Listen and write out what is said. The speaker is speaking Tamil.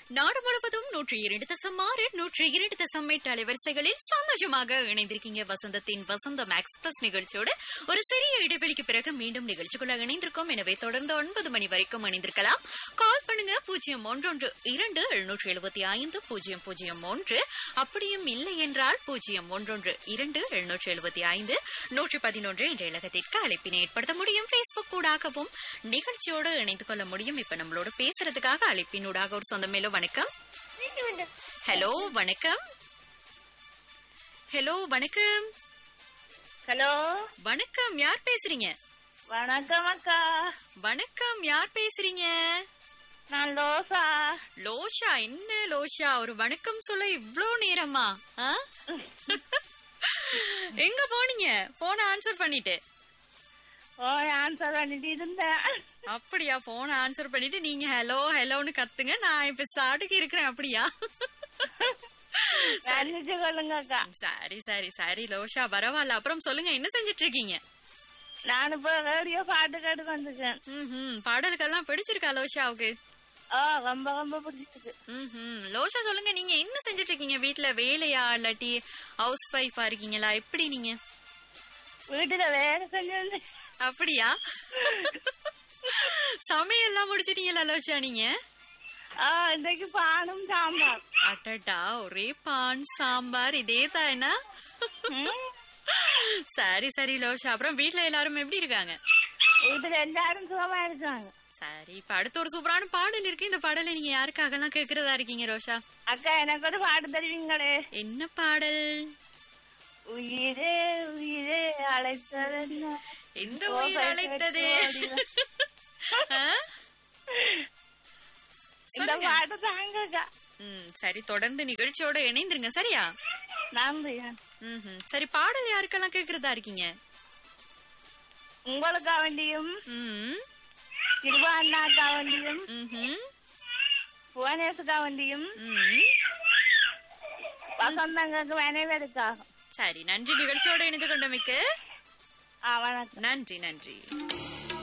நாடு முழுவதும் நூற்றி இரண்டு தசம் ஆறு நூற்றி இரண்டு தசம் எட்டு அலைவரிசைகளில் சமஜமாக இணைந்திருக்கீங்க வசந்தத்தின் வசந்தம் எக்ஸ்பிரஸ் நிகழ்ச்சியோடு ஒரு சிறிய இடைவெளிக்கு பிறகு மீண்டும் நிகழ்ச்சிக்குள்ள இணைந்திருக்கோம் எனவே தொடர்ந்து ஒன்பது மணி வரைக்கும் இணைந்திருக்கலாம் கால் பண்ணுங்க பூஜ்ஜியம் ஒன்றொன்று இரண்டு எழுநூற்றி எழுபத்தி ஐந்து பூஜ்ஜியம் பூஜ்ஜியம் ஒன்று அப்படியும் இல்லை என்றால் பூஜ்ஜியம் ஒன்றொன்று இரண்டு எழுநூற்றி எழுபத்தி ஐந்து நூற்றி பதினொன்று என்ற இலக்கத்திற்கு அழைப்பினை ஏற்படுத்த முடியும் பேஸ்புக் கூடாகவும் நிகழ்ச்சியோடு இணைந்து கொள்ள முடியும் இப்ப நம்மளோட பேசுறதுக்காக அழைப்பினூடாக ஒரு சொந்த மேலும் வணக்கம் ஹலோ வணக்கம் ஹலோ வணக்கம் ஹலோ வணக்கம் யார் பேசுறீங்க வணக்கம் அக்கா வணக்கம் யார் பேசுறீங்க நான் லோசா லோஷா என்ன லோஷா ஒரு வணக்கம் சொல்ல இவ்ளோ நேரமா ஆ? எங்க போனீங்க போன ஆன்சர் பண்ணிட்டு ஓ ஆன்சர் பண்ணிட்டு இருந்தேன் அப்படியா போன ஆன்சர் பண்ணிட்டு நீங்க ஹலோ ஹலோன்னு கத்துங்க நான் இப்ப சாட்டுக்கு இருக்கிறேன் அப்படியா மன்னிச்சு கொள்ளுங்க அக்கா சரி சரி சரி லோஷா பரவாயில்ல அப்புறம் சொல்லுங்க என்ன செஞ்சிட்டு இருக்கீங்க நான் இப்போ ரேடியோ பாட்டு கேட்டு வந்துருக்கேன் ம்ஹும். பாடல்கள்லாம் பிடிச்சிருக்கா லோஷாவுக்கு ஓ ரொம்ப ரொம்ப பிடிச்சிருக்கு ம்ஹும். லோஷா சொல்லுங்க நீங்க என்ன செஞ்சிட்டு இருக்கீங்க வீட்ல வேலையா இல்லாட்டி ஹவுஸ் ஒய்ஃபா இருக்கீங்களா எப்படி நீங்க வீட்டுல வேலை செஞ்சு அப்படியா சமையல்லாம் முடிச்சிட்டீங்களா லோஷா நீங்க ஆ இன்னைக்கு பானும் சாம்பார் அடடா ஒரே பான் சாம்பார் இதே தானா ம். சரி சரி லோஷா அப்புறம் வீட்ல எல்லாரும் எப்படி இருக்காங்க வீட்டுல எல்லாரும் சுகமா இருக்காங்க சரி இப்ப அடுத்த ஒரு சூப்பரான பாடல் இருக்கு இந்த பாடலை நீங்க யாருக்காகலாம் கேக்குறதா இருக்கீங்க ரோஷா அக்கா எனக்கு ஒரு பாட்டு தருவீங்களே என்ன பாடல் உயிரே உயிரே அழைத்ததென்ன எந்த உயிர் அழைத்தது ஆ? இந்த சொல்லுங்க. பாட்டு தாங்கக்கா ம், சரி தொடர்ந்து நிகழ்ச்சியோட இணைந்துருங்க சரியா நன்றி ம்ஹும். சரி பாடல் யாருக்கெல்லாம் கேக்குறதா இருக்கீங்க உங்களுக்கா வேண்டியும் ம், கிருபா அண்ணாக்கா வேண்டியும் ம்ஹும், புவனேசுக்கா வேண்டியும் ம். வசந்தங்களுக்கு அனைவருக்காகும் சரி நன்றி நிகழ்ச்சியோட இணைந்து கொண்டமைக்கு ஆ வணக்கம் நன்றி நன்றி